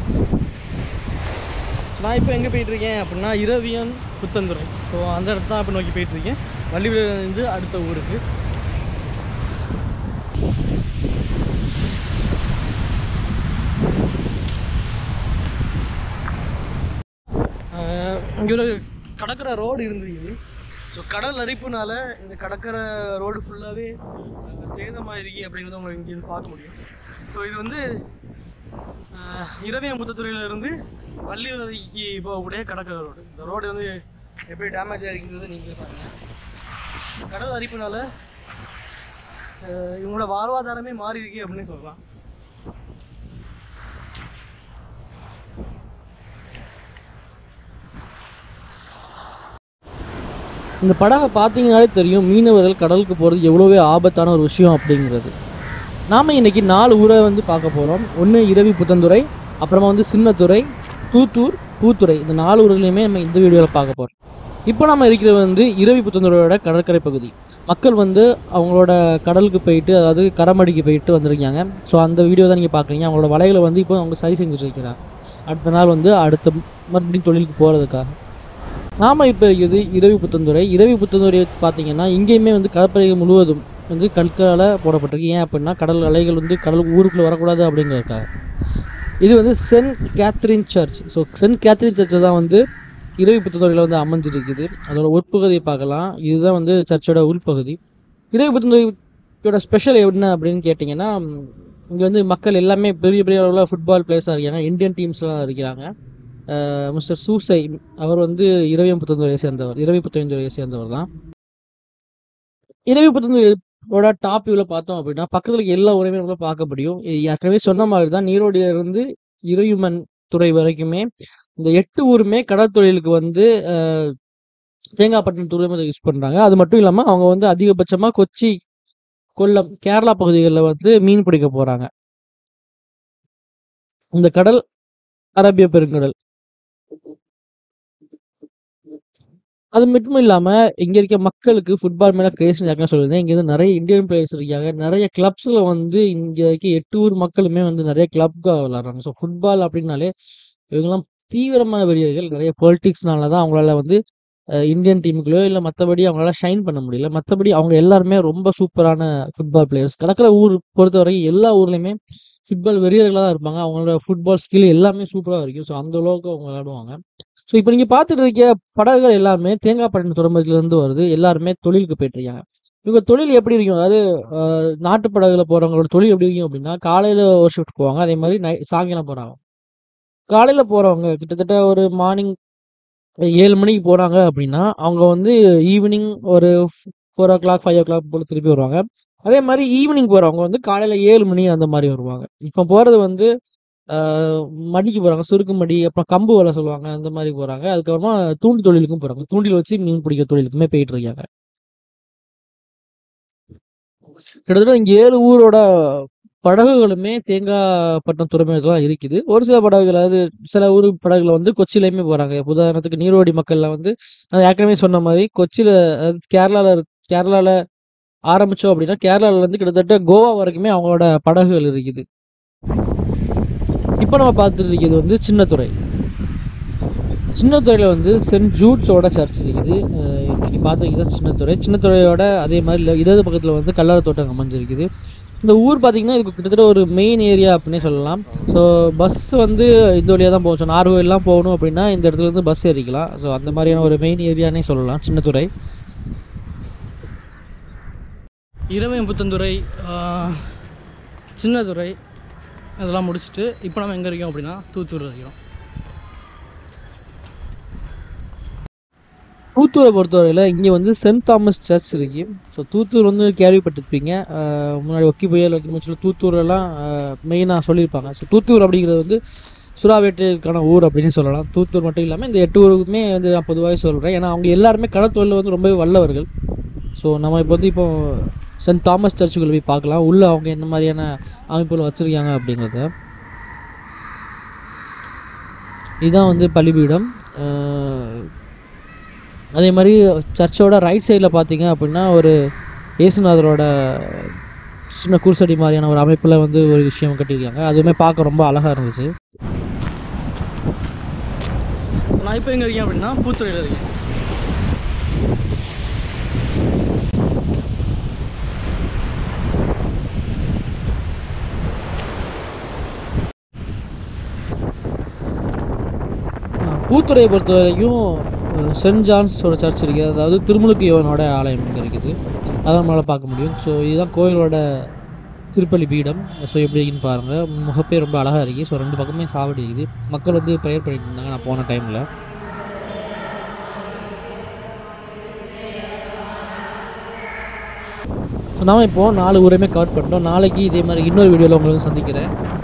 நான் இப்போ எங்கே போயிட்டுருக்கேன் அப்படின்னா இரவியன் புத்தந்துறை ஸோ அந்த இடத்த தான் இப்போ நோக்கி போயிட்டுருக்கேன் வள்ளிவிலிருந்து அடுத்த ஊருக்கு இங்கே ஒரு கடற்கரை ரோடு இருந்திருக்குது ஸோ கடல் அரிப்புனால இந்த கடற்கரை ரோடு ஃபுல்லாகவே சேதமாயிருக்கி அப்படிங்கிறத உங்களுக்கு இங்கேருந்து பார்க்க முடியும் ஸோ இது வந்து அஹ், இரவியம் புத்தத்துறையிலேருந்து வள்ளிவரைக்கு போகக்கூடிய கடற்கரை ரோடு இந்த ரோடு வந்து எப்படி டேமேஜ் ஆகிருக்கிறது நீங்களே பாருங்கள் கடல் அரிப்புனால அஹ், இவங்களோட வாழ்வாதாரமே மாறி இருக்கு அப்படின்னு சொல்லலாம் இந்த படகை பார்த்தீங்கனாலே தெரியும் மீனவர்கள் கடலுக்கு போகிறது எவ்வளோவே ஆபத்தான ஒரு விஷயம் அப்படிங்கிறது நாம் இன்னைக்கு நாலு ஊரை வந்து பார்க்க போகிறோம் ஒன்று இரவி புத்தந்துறை அப்புறமா வந்து சின்னத்துறை தூத்தூர் பூத்துறை இந்த நாலு ஊர்களையுமே நம்ம இந்த வீடியோவில் பார்க்க போகிறோம் இப்போ நம்ம இருக்கிறது வந்து இரவி புத்தந்துறையோட கடற்கரை பகுதி மக்கள் வந்து அவங்களோட கடலுக்கு போயிட்டு அதாவது கரமடிக்கு போயிட்டு வந்திருக்காங்க ஸோ அந்த வீடியோ தான் நீங்கள் பார்க்குறீங்க அவங்களோட வலைகளை வந்து இப்போ அவங்க சரி செஞ்சுட்டு இருக்கிறாங்க அடுத்த நாள் வந்து அடுத்த மறுபடியும் தொழிலுக்கு போகிறதுக்காக நாம இப்போ இது இரவி புத்தந்துறை இரவி புத்தந்துறை பார்த்தீங்கன்னா இங்கேயுமே வந்து கடற்படை முழுவதும் வந்து கற்களால் போடப்பட்டிருக்கு ஏன் அப்படின்னா கடல் அலைகள் வந்து கடல் ஊருக்குள்ளே வரக்கூடாது அப்படிங்கிறதுக்காக இது வந்து saint Catherine church so saint Catherine church தான் வந்து இரவி புத்தந்துறையில் வந்து அமைஞ்சிருக்குது அதோட உட்பகுதியை பார்க்கலாம் இதுதான் வந்து சர்ச்சோட உள்பகுதி இரவி புத்தந்துறையோட ஸ்பெஷல் என்ன அப்படின்னு கேட்டிங்கன்னா இங்கே வந்து மக்கள் எல்லாமே பெரிய பெரிய அளவில் ஃபுட்பால் பிளேயர்ஸாக இருக்காங்க இந்தியன் டீம்ஸ்லாம் இருக்கிறாங்க மிஸ்டர் சூசை அவர் வந்து இரவியம் புத்தந்துறையை சேர்ந்தவர் இரவி புத்தந்துறையை சேர்ந்தவர் தான் இரவி புத்தந்துறையோட டாப் வியூவில் பார்த்தோம் அப்படின்னா பக்கத்தில் இருக்க எல்லா உரையுமே நம்மளால பார்க்க முடியும் இது ஏற்கனவே சொன்ன மாதிரி தான் நீரோடியில இருந்து இரவிமன் துறை வரைக்குமே இந்த எட்டு ஊருமே கடற்தொழிலுக்கு வந்து அஹ், தேங்காய்பட்டினம் துறைமுகத்தை யூஸ் பண்ணுறாங்க அது மட்டும் இல்லாமல் அவங்க வந்து அதிகபட்சமாக கொச்சி கொல்லம் கேரளா பகுதிகளில் வந்து மீன் பிடிக்க போகிறாங்க இந்த கடல் அரேபிய பெருங்கடல் அது மட்டும் இல்லாம இங்க இருக்க மக்களுக்கு ஃபுட்பால் மேல கிரேஸ் யாருன்னா சொல்லியிருந்தேன் இங்க வந்து நிறைய இந்தியன் பிளேயர்ஸ் இருக்காங்க நிறைய கிளப்ஸ்ல வந்து இங்க இருக்க எட்டு ஊர் மக்களுமே வந்து நிறைய கிளப்காக விளாடுறாங்க ஸோ ஃபுட்பால் அப்படின்னாலே இவங்கெல்லாம் தீவிரமான வெறியர்கள் நிறைய பொலிட்டிக்ஸ்னால தான் அவங்களால வந்து அஹ், இந்தியன் டீமுக்குள்ளோ இல்லை மற்றபடி அவங்களால ஷைன் பண்ண முடியல மற்றபடி அவங்க எல்லாருமே ரொம்ப சூப்பரான ஃபுட்பால் பிளேயர்ஸ் கடற்கரை ஊர் பொறுத்த வரைக்கும் எல்லா ஊர்லேயுமே ஃபுட்பால் வெறியர்களாக தான் இருப்பாங்க அவங்களோட ஃபுட்பால் ஸ்கில் எல்லாமே சூப்பராக இருக்கும் ஸோ அந்த அளவுக்கு அவங்க விளையாடுவாங்க ஸோ இப்போ நீங்கள் பார்த்துட்டு இருக்க படகுகள் எல்லாமே தேங்காய்பட்டினம் துறைமுகத்துலேருந்து வருது எல்லாருமே தொழிலுக்கு போயிட்டு இருக்காங்க இவங்க தொழில் எப்படி இருக்கும் அதாவது அஹ், நாட்டு படகுல போகிறவங்களோட தொழில் எப்படி இருக்கும் அப்படின்னா காலையில் ஒரு ஷிஃப்ட் போவாங்க அதே மாதிரி நை சாயங்காலம் போகிறாங்க காலையில் போகிறவங்க கிட்டத்தட்ட ஒரு மார்னிங் ஏழு மணிக்கு போகிறாங்க அப்படின்னா அவங்க வந்து ஈவினிங் ஒரு four o'clock five o'clock போல் திருப்பி வருவாங்க அதே மாதிரி ஈவினிங் போகிறவங்க வந்து காலையில் ஏழு மணி அந்த மாதிரி வருவாங்க இப்போ போகிறது வந்து ஆஹ், மடிக்கு போகிறாங்க சுருக்கு மடி அப்புறம் கம்பு வலை சொல்லுவாங்க அந்த மாதிரி போகிறாங்க அதுக்கப்புறமா தூண்டி தொழிலுக்கும் போகிறாங்க தூண்டில் வச்சு மீன் பிடிக்கிற தொழிலுக்குமே போயிட்டு இருக்காங்க கிட்டத்தட்ட இங்கே ஏழு ஊரோட படகுகளுமே தேங்காய்பட்டினம் துறைமுகத்துல தான் இருக்குது ஒரு சில படகுகள் அதாவது சில ஊர் படகுல வந்து கொச்சியிலையுமே போகிறாங்க உதாரணத்துக்கு நீரோடி மக்கள்லாம் வந்து நான் ஏற்கனவே சொன்ன மாதிரி கொச்சியில் அதாவது கேரளாவில் கேரளாவில் ஆரம்பித்தோம் அப்படின்னா கேரளாவில் இருந்து கிட்டத்தட்ட கோவா வரைக்குமே அவங்களோட படகுகள் இருக்குது இப்போ நம்ம பார்த்துட்டு இருக்கிறது வந்து சின்னத்துறை சின்னத்துறையில் வந்து சென்ட் ஜூட்ஸோட சர்ச் இருக்குது அஹ் இன்னைக்கு பார்த்துருக்கிறது சின்னத்துறை சின்னத்துறையோட அதே மாதிரி இல்ல- இடது பக்கத்தில் வந்து கல்லறை தோட்டம் அமைஞ்சிருக்குது இந்த ஊர் பார்த்தீங்கன்னா இதுக்கு கிட்டத்தட்ட ஒரு மெயின் ஏரியா அப்படின்னே சொல்லலாம் ஸோ பஸ் வந்து இந்த வழியாக தான் போகும் ஸோ நார்வேலாம் போகணும் அப்படின்னா இந்த இடத்துல இருந்து பஸ் ஏறிக்கலாம் ஸோ அந்த மாதிரியான ஒரு மெயின் ஏரியானே சொல்லலாம் சின்னத்துறை இரவையும் புத்தந்துறை சின்னதுறை அதெல்லாம் முடிச்சுட்டு இப்போ நம்ம எங்கே இருக்கோம் அப்படின்னா தூத்தூர் இருக்கோம் தூத்தூரை பொறுத்தவரையில் இங்கே வந்து சென்ட் தாமஸ் சர்ச் இருக்கு ஸோ தூத்தூர் வந்து கேள்விப்பட்டிருப்பீங்க ஆஹ் முன்னாடி ஒக்கி புயல் சொல்லி தூத்தூரெல்லாம் மெயினாக சொல்லியிருப்பாங்க ஸோ தூத்தூர் அப்படிங்கிறது வந்து சுறாவேட்டைக்கான ஊர் அப்படின்னு சொல்லலாம் தூத்தூர் மட்டும் இல்லாமல் இந்த எட்டு ஊருக்குமே வந்து நான் பொதுவாக சொல்கிறேன் ஏன்னா அவங்க எல்லாருமே கடற்தொழில் வந்து ரொம்பவே வல்லவர்கள் ஸோ நம்ம இப்போ வந்து இப்போ சென்ட் தாமஸ் சர்ச்சுக்குள்ள போய் பார்க்கலாம் உள்ளே அவங்க என்ன மாதிரியான அமைப்புகள் வச்சுருக்காங்க அப்படிங்கிறத இதுதான் வந்து பலிபீடம் ஆஹ் அதே மாதிரி சர்ச்சோட ரைட் சைடில் பார்த்தீங்க அப்படின்னா ஒரு இயேசுநாதரோட சின்ன குருசடி மாதிரியான ஒரு அமைப்பில் வந்து ஒரு விஷயம் கட்டியிருக்காங்க அதுவுமே பார்க்க ரொம்ப அழகாக இருந்துச்சு நான் இப்போ எங்கே இருக்கேன் அப்படின்னா பூத்துறையில் இருக்கேன் ஆ, பூத்துறையை பொறுத்த வரைக்கும் அஹ், சென்ட் ஜான்ஸோட சர்ச் இருக்குது அதாவது திருமுழுக்கு யோவனோட ஆலயம் இங்கே இருக்குது அதை நம்மளால் பார்க்க முடியும் ஸோ இதுதான் கோயிலோட திருப்பலி பீடம் ஸோ எப்படி இருக்குன்னு பாருங்கள் முகப்பே ரொம்ப அழகாக இருக்குது ஸோ ரெண்டு பக்கமே சாவடி இருக்குது மக்கள் வந்து ப்ரேயர் பண்ணிட்டு இருந்தாங்க நான் போன டைமில் ஸோ நாம இப்போது நாலு ஊரையுமே கவர் பண்ணிட்டோம் நாளைக்கு இதே மாதிரி இன்னொரு வீடியோவில் உங்களை வந்து சந்திக்கிறேன்